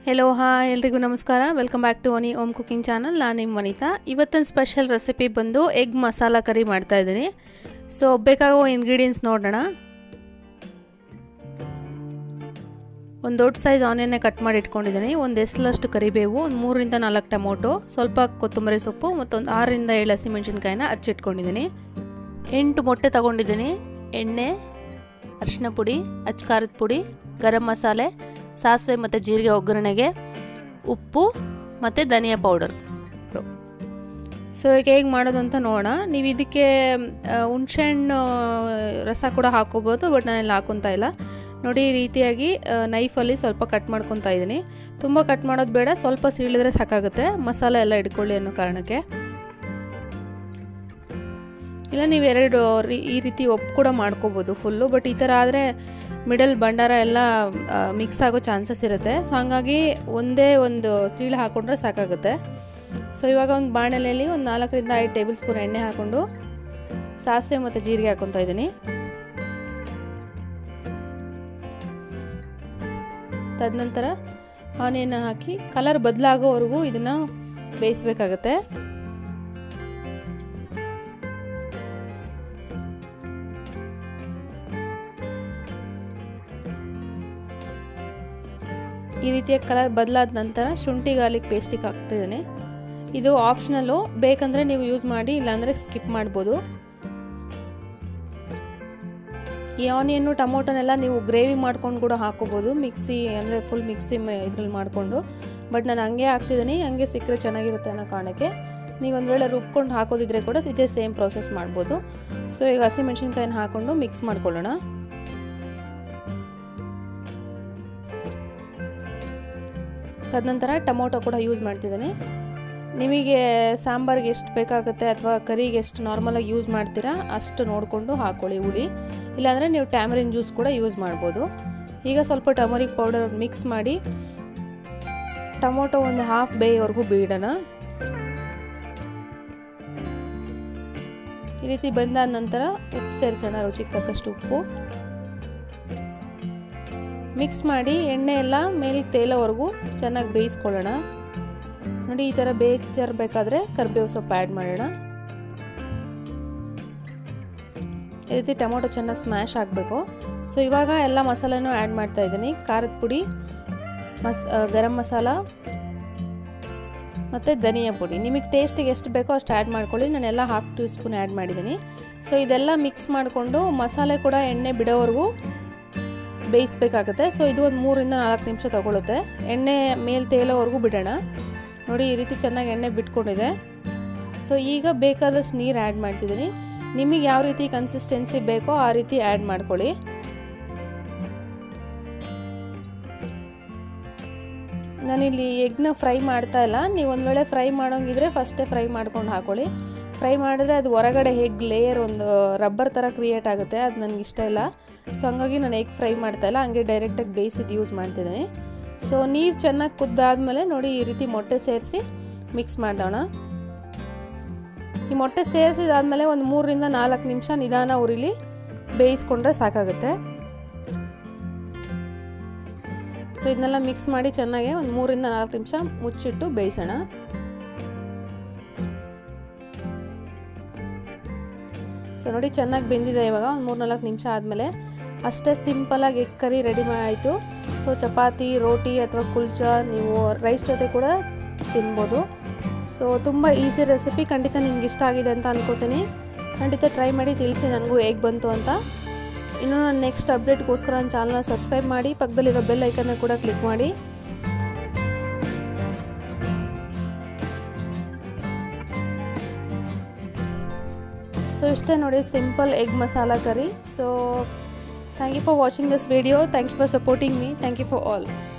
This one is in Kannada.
ಹೆಲೋ ಹಾಯ್ ಎಲ್ರಿಗೂ ನಮಸ್ಕಾರ ವೆಲ್ಕಮ್ ಬ್ಯಾಕ್ ಟು ಒನಿ ಓಮ್ ಕುಕಿಂಗ್ ಚಾನಲ್ ನಾನು ನಿಮ್ಮ ವನಿತಾ ಇವತ್ತಿನ ಸ್ಪೆಷಲ್ ರೆಸಿಪಿ ಬಂದು ಎಗ್ ಮಸಾಲ ಕರಿ ಮಾಡ್ತಾ ಇದ್ದೀನಿ ಸೊ ಬೇಕಾಗೋ ಇಂಗ್ರೀಡಿಯೆಂಟ್ಸ್ ನೋಡೋಣ ಒಂದು ದೊಡ್ಡ ಸೈಜ್ ಆನಿಯನ್ನೇ ಕಟ್ ಮಾಡಿ ಇಟ್ಕೊಂಡಿದ್ದೀನಿ ಒಂದು ಎಸ್ಲಷ್ಟು ಕರಿಬೇವು ಒಂದು ಮೂರರಿಂದ ನಾಲ್ಕು ಟೊಮೊಟೊ ಸ್ವಲ್ಪ ಕೊತ್ತಂಬರಿ ಸೊಪ್ಪು ಮತ್ತೊಂದು ಆರರಿಂದ ಏಳು ಹಸಿಮೆಣ್ಸಿನ್ಕಾಯಿನ ಹಚ್ಚಿಟ್ಕೊಂಡಿದ್ದೀನಿ ಎಂಟು ಮೊಟ್ಟೆ ತಗೊಂಡಿದ್ದೀನಿ ಎಣ್ಣೆ ಅರಿಶಿನ ಪುಡಿ ಅಚ್ಕಾರದ ಪುಡಿ ಗರಂ ಮಸಾಲೆ ಸಾಸಿವೆ ಮತ್ತು ಜೀರಿಗೆ ಒಗ್ಗರಣೆಗೆ ಉಪ್ಪು ಮತ್ತು ಧನಿಯಾ ಪೌಡರ್ ಸೊ ಈಗ ಹೇಗೆ ಮಾಡೋದು ಅಂತ ನೋಡೋಣ ನೀವು ಇದಕ್ಕೆ ಹುಣ್ಸೆಹಣ್ಣು ರಸ ಕೂಡ ಹಾಕೋಬೋದು ಬಟ್ ನಾನೆಲ್ಲ ಹಾಕೊತಾ ಇಲ್ಲ ನೋಡಿ ಈ ರೀತಿಯಾಗಿ ನೈಫಲ್ಲಿ ಸ್ವಲ್ಪ ಕಟ್ ಮಾಡ್ಕೊತಾ ಇದ್ದೀನಿ ತುಂಬ ಕಟ್ ಮಾಡೋದು ಬೇಡ ಸ್ವಲ್ಪ ಸೀಳಿದ್ರೆ ಸಾಕಾಗುತ್ತೆ ಮಸಾಲೆ ಎಲ್ಲ ಇಟ್ಕೊಳ್ಳಿ ಅನ್ನೋ ಕಾರಣಕ್ಕೆ ಇಲ್ಲ ನೀವು ಎರಡು ಈ ರೀತಿ ಒಪ್ಪು ಕೂಡ ಮಾಡ್ಕೋಬೋದು ಫುಲ್ಲು ಬಟ್ ಈ ಥರ ಆದರೆ ಮಿಡಲ್ ಭಂಡಾರ ಎಲ್ಲ ಮಿಕ್ಸ್ ಆಗೋ ಚಾನ್ಸಸ್ ಇರುತ್ತೆ ಸೊ ಹಾಗಾಗಿ ಒಂದೇ ಒಂದು ಸೀಳು ಹಾಕ್ಕೊಂಡ್ರೆ ಸಾಕಾಗುತ್ತೆ ಸೊ ಇವಾಗ ಒಂದು ಬಾಣಲೆಯಲ್ಲಿ ಒಂದು ನಾಲ್ಕರಿಂದ ಐದು ಟೇಬಲ್ ಸ್ಪೂನ್ ಎಣ್ಣೆ ಹಾಕ್ಕೊಂಡು ಸಾಸಿವೆ ಮತ್ತು ಜೀರಿಗೆ ಹಾಕ್ಕೊತಾ ಇದ್ದೀನಿ ತದನಂತರ ಆನಿಯನ್ನ ಹಾಕಿ ಕಲರ್ ಬದಲಾಗೋವರೆಗೂ ಇದನ್ನು ಬೇಯಿಸ್ಬೇಕಾಗತ್ತೆ ಈ ರೀತಿಯ ಕಲರ್ ಬದಲಾದ ನಂತರ ಶುಂಠಿ ಗಾರ್ಲಿಕ್ ಪೇಸ್ಟಿಗೆ ಹಾಕ್ತಿದ್ದೀನಿ ಇದು ಆಪ್ಷನಲ್ಲು ಬೇಕಂದರೆ ನೀವು ಯೂಸ್ ಮಾಡಿ ಇಲ್ಲಾಂದರೆ ಸ್ಕಿಪ್ ಮಾಡ್ಬೋದು ಈ ಆನಿಯನ್ನು ಟೊಮೊಟೊನೆಲ್ಲ ನೀವು ಗ್ರೇವಿ ಮಾಡ್ಕೊಂಡು ಕೂಡ ಹಾಕೋಬೋದು ಮಿಕ್ಸಿ ಅಂದರೆ ಫುಲ್ ಮಿಕ್ಸಿ ಇದ್ರಲ್ಲಿ ಮಾಡಿಕೊಂಡು ಬಟ್ ನಾನು ಹಂಗೆ ಹಾಕ್ತಿದ್ದೀನಿ ಹಂಗೆ ಸಿಕ್ಕರೆ ಚೆನ್ನಾಗಿರುತ್ತೆ ಅನ್ನೋ ಕಾರಣಕ್ಕೆ ನೀವು ಒಂದು ವೇಳೆ ರುಬ್ಕೊಂಡು ಹಾಕೋದಿದ್ರೆ ಕೂಡ ಇದೇ ಸೇಮ್ ಪ್ರೊಸೆಸ್ ಮಾಡ್ಬೋದು ಸೊ ಈಗ ಹಸಿಮೆಣ್ಸಿನ್ಕಾಯಿನ ಹಾಕ್ಕೊಂಡು ಮಿಕ್ಸ್ ಮಾಡ್ಕೊಳ್ಳೋಣ ತದನಂತರ ಟೊಮೊಟೊ ಕೂಡ ಯೂಸ್ ಮಾಡ್ತಿದ್ದೀನಿ ನಿಮಗೆ ಸಾಂಬಾರಿಗೆ ಎಷ್ಟು ಬೇಕಾಗುತ್ತೆ ಅಥವಾ ಕರಿಗೆ ಎಷ್ಟು ನಾರ್ಮಲಾಗಿ ಯೂಸ್ ಮಾಡ್ತೀರಾ ಅಷ್ಟು ನೋಡಿಕೊಂಡು ಹಾಕ್ಕೊಳ್ಳಿ ಹುಳಿ ಇಲ್ಲಾಂದರೆ ನೀವು ಟ್ಯಾಮರಿನ್ ಜ್ಯೂಸ್ ಕೂಡ ಯೂಸ್ ಮಾಡ್ಬೋದು ಈಗ ಸ್ವಲ್ಪ ಟಮರಿಕ್ ಪೌಡರ್ ಮಿಕ್ಸ್ ಮಾಡಿ ಟೊಮೊಟೊ ಒಂದು ಹಾಫ್ ಬೇಯವರೆಗೂ ಬಿಡೋಣ ಈ ರೀತಿ ಬಂದಾದ ನಂತರ ಉಪ್ಪು ಸೇರಿಸೋಣ ರುಚಿಗೆ ತಕ್ಕಷ್ಟು ಉಪ್ಪು ಮಿಕ್ಸ್ ಮಾಡಿ ಎಣ್ಣೆ ಎಲ್ಲ ಮೇಲೆ ತೇಲೋವರೆಗೂ ಚೆನ್ನಾಗಿ ಬೇಯಿಸ್ಕೊಳ್ಳೋಣ ನೋಡಿ ಈ ಥರ ಬೇಯ್ತಿರ್ಬೇಕಾದ್ರೆ ಕರ್ಬೇವು ಸೊಪ್ಪು ಆ್ಯಡ್ ಮಾಡೋಣ ಈ ರೀತಿ ಟೊಮೊಟೊ ಚೆನ್ನಾಗಿ ಸ್ಮ್ಯಾಶ್ ಆಗಬೇಕು ಸೊ ಇವಾಗ ಎಲ್ಲ ಮಸಾಲೆನೂ ಆ್ಯಡ್ ಮಾಡ್ತಾ ಇದ್ದೀನಿ ಖಾರದ ಪುಡಿ ಮಸ್ ಗರಂ ಮಸಾಲ ಮತ್ತು ಧನಿಯಾ ಪುಡಿ ನಿಮಗೆ ಟೇಸ್ಟಿಗೆ ಎಷ್ಟು ಬೇಕೋ ಅಷ್ಟು ಆ್ಯಡ್ ಮಾಡ್ಕೊಳ್ಳಿ ನಾನೆಲ್ಲ ಹಾಫ್ ಟೀ ಸ್ಪೂನ್ ಆ್ಯಡ್ ಮಾಡಿದ್ದೀನಿ ಸೊ ಇದೆಲ್ಲ ಮಿಕ್ಸ್ ಮಾಡಿಕೊಂಡು ಮಸಾಲೆ ಕೂಡ ಎಣ್ಣೆ ಬಿಡೋವರೆಗೂ ಬೇಯಿಸ್ಬೇಕಾಗುತ್ತೆ ಸೊ ಇದು ಒಂದು ಮೂರಿಂದ ನಾಲ್ಕು ನಿಮಿಷ ತೊಗೊಳುತ್ತೆ ಎಣ್ಣೆ ಮೇಲೆ ತೇಲೋವರೆಗೂ ಬಿಡೋಣ ನೋಡಿ ಈ ರೀತಿ ಚೆನ್ನಾಗಿ ಎಣ್ಣೆ ಬಿಟ್ಕೊಂಡಿದೆ ಸೊ ಈಗ ಬೇಕಾದಷ್ಟು ನೀರು ಆ್ಯಡ್ ಮಾಡ್ತಿದ್ದೀನಿ ನಿಮಗೆ ಯಾವ ರೀತಿ ಕನ್ಸಿಸ್ಟೆನ್ಸಿ ಬೇಕೋ ಆ ರೀತಿ ಆ್ಯಡ್ ಮಾಡ್ಕೊಳ್ಳಿ ನಾನಿಲ್ಲಿ ಎಗ್ನ ಫ್ರೈ ಮಾಡ್ತಾ ಇಲ್ಲ ನೀವು ಒಂದು ವೇಳೆ ಫ್ರೈ ಮಾಡೋಂಗಿದ್ರೆ ಫಸ್ಟೇ ಫ್ರೈ ಮಾಡ್ಕೊಂಡು ಹಾಕೊಳ್ಳಿ ಫ್ರೈ ಮಾಡಿದ್ರೆ ಅದು ಹೊರಗಡೆ ಎಗ್ ಲೇಯರ್ ಒಂದು ರಬ್ಬರ್ ಥರ ಕ್ರಿಯೇಟ್ ಆಗುತ್ತೆ ಅದು ನನಗೆ ಇಷ್ಟ ಇಲ್ಲ ಸೊ ಹಂಗಾಗಿ ನಾನು ಎಗ್ ಫ್ರೈ ಮಾಡ್ತಾ ಇಲ್ಲ ಹಂಗೆ ಡೈರೆಕ್ಟಾಗಿ ಬೇಯಿಸಿದ್ದು ಯೂಸ್ ಮಾಡ್ತಿದ್ದೀನಿ ಸೊ ನೀರು ಚೆನ್ನಾಗಿ ಕುದ್ದಾದ್ಮೇಲೆ ನೋಡಿ ಈ ರೀತಿ ಮೊಟ್ಟೆ ಸೇರಿಸಿ ಮಿಕ್ಸ್ ಮಾಡೋಣ ಈ ಮೊಟ್ಟೆ ಸೇರಿಸಿದಾದ್ಮೇಲೆ ಒಂದು ಮೂರರಿಂದ ನಾಲ್ಕು ನಿಮಿಷ ನಿಧಾನ ಉರಿಲಿ ಬೇಯಿಸ್ಕೊಂಡ್ರೆ ಸಾಕಾಗುತ್ತೆ ಸೊ ಇದನ್ನೆಲ್ಲ ಮಿಕ್ಸ್ ಮಾಡಿ ಚೆನ್ನಾಗಿ ಒಂದು ಮೂರಿಂದ ನಾಲ್ಕು ನಿಮಿಷ ಮುಚ್ಚಿಟ್ಟು ಬೇಯಿಸೋಣ ಸೊ ನೋಡಿ ಚೆನ್ನಾಗಿ ಬೆಂದಿದೆ ಇವಾಗ ಒಂದು ಮೂರು ನಾಲ್ಕು ನಿಮಿಷ ಆದಮೇಲೆ ಅಷ್ಟೇ ಸಿಂಪಲಾಗಿ ಎಗ್ ಕರಿ ರೆಡಿ ಆಯಿತು ಸೊ ಚಪಾತಿ ರೋಟಿ ಅಥವಾ ಕುಲ್ಚಾ ನೀವು ರೈಸ್ ಜೊತೆ ಕೂಡ ತಿನ್ಬೋದು ಸೊ ತುಂಬ ಈಸಿ ರೆಸಿಪಿ ಖಂಡಿತ ನಿಮ್ಗೆ ಇಷ್ಟ ಆಗಿದೆ ಅಂತ ಅನ್ಕೋತೀನಿ ಖಂಡಿತ ಟ್ರೈ ಮಾಡಿ ತಿಳಿಸಿ ನನಗೂ ಹೇಗೆ ಬಂತು ಅಂತ ಇನ್ನು ನಾನು ನೆಕ್ಸ್ಟ್ ಅಪ್ಡೇಟ್ಗೋಸ್ಕರ ನನ್ನ ಚಾನಲ್ನ ಸಬ್ಸ್ಕ್ರೈಬ್ ಮಾಡಿ ಪಕ್ಕದಲ್ಲಿರೋ ಬೆಲ್ ಐಕನ್ನ ಕೂಡ ಕ್ಲಿಕ್ ಮಾಡಿ ಸೊ ಇಷ್ಟೇ ನೋಡಿ simple egg masala curry so thank you for watching this video thank you for supporting me thank you for all